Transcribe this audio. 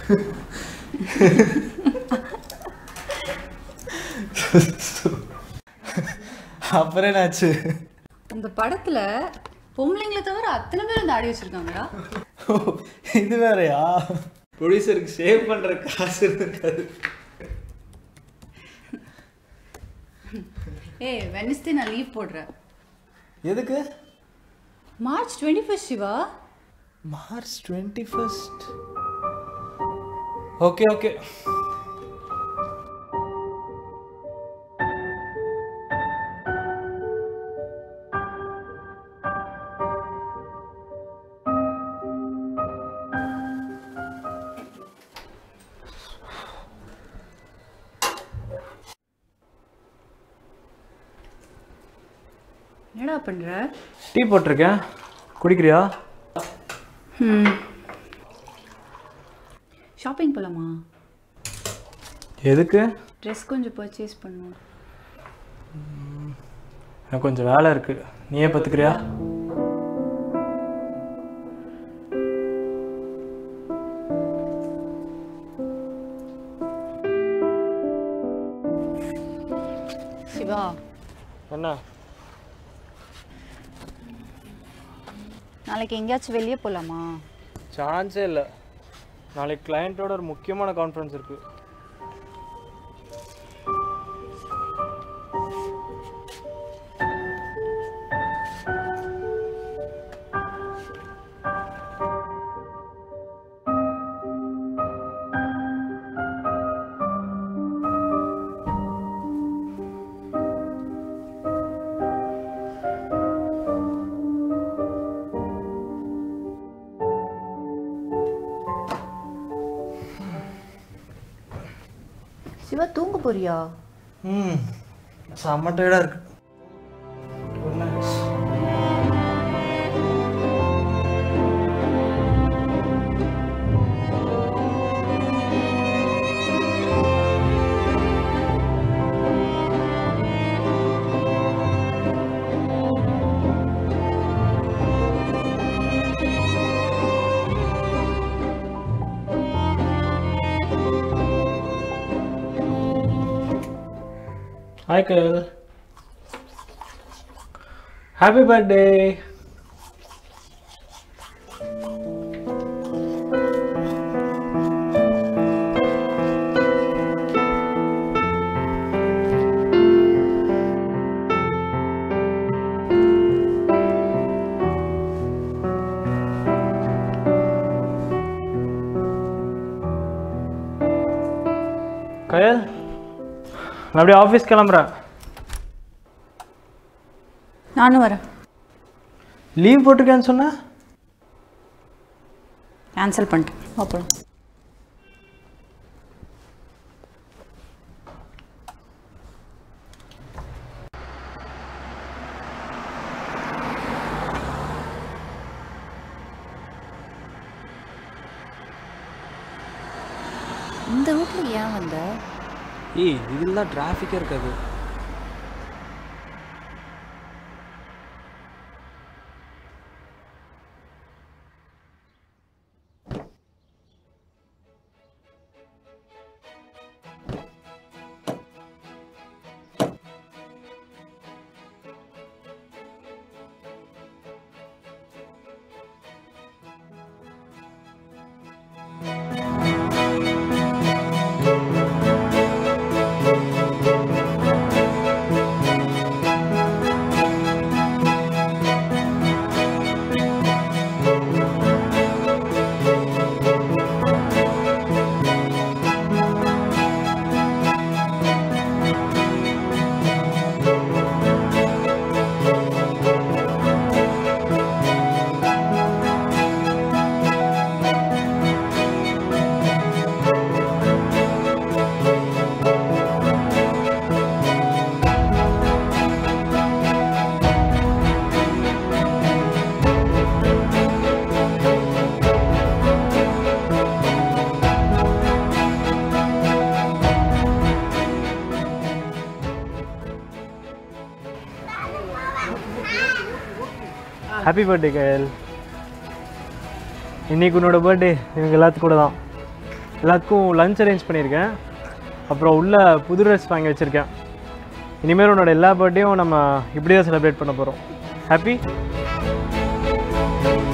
அப்புறம் என்னாச்சு அந்த படத்துல பொம்பளைங்களை தவிர அத்தனை பேர் இந்த ஆடி வச்சிருக்காங்கடா ஓ, இது வேறயா ப்ரொடியூசருக்கு சேவ் பண்ற காசு இருக்காது ஏய் வெனஸ்டே நான் லீவ் போடுறேன் எதுக்கு March twenty first Shiva March twenty first okay okay என்னடா பண்ற டீ போட்டிருக்கேன் குடிக்கிறியா ஷாப்பிங் போலாமா எதுக்கு ட்ரெஸ் கொஞ்சம் பர்ச்சேஸ் பண்ணும் எனக்கு கொஞ்சம் வேலை இருக்கு நீயே பார்த்துக்கிறியா சிவா என்ன நாளைக்கு எங்கேயாச்சும் வெளியே போலாமா சான்ஸே இல்லை நாளைக்கு கிளையண்ட்டோட ஒரு முக்கியமான கான்ஃபரன்ஸ் இருக்கு சிவா தூங்க போறியா ம் செம்ம டயர்டாக இருக்கு Good night. Hi, Kyle. Happy birthday. கயல் நான் அப்படியே ஆஃபீஸ் கிளம்புறேன் நானும் வரேன் லீவ் போட்டிருக்கேன்னு சொன்ன கேன்சல் பண்ணிட்டேன் அப்புறம் இந்த ரூட்ல ஏன் வந்த ஏய் இதில் தான் டிராஃபிக்கே இருக்காது ஹாப்பி பர்த்டே கயல் இன்னைக்கு உன்னோட பர்த்டே இவங்க எல்லாத்துக்கும் கூட தான் எல்லாத்துக்கும் லஞ்ச் அரேஞ்ச் பண்ணியிருக்கேன் அப்புறம் உள்ள புது ட்ரெஸ் வாங்கி வச்சுருக்கேன் இனிமேல் உன்னோட எல்லா பர்த்டேயும் நம்ம இப்படி தான் செலிப்ரேட் பண்ண போகிறோம் ஹாப்பி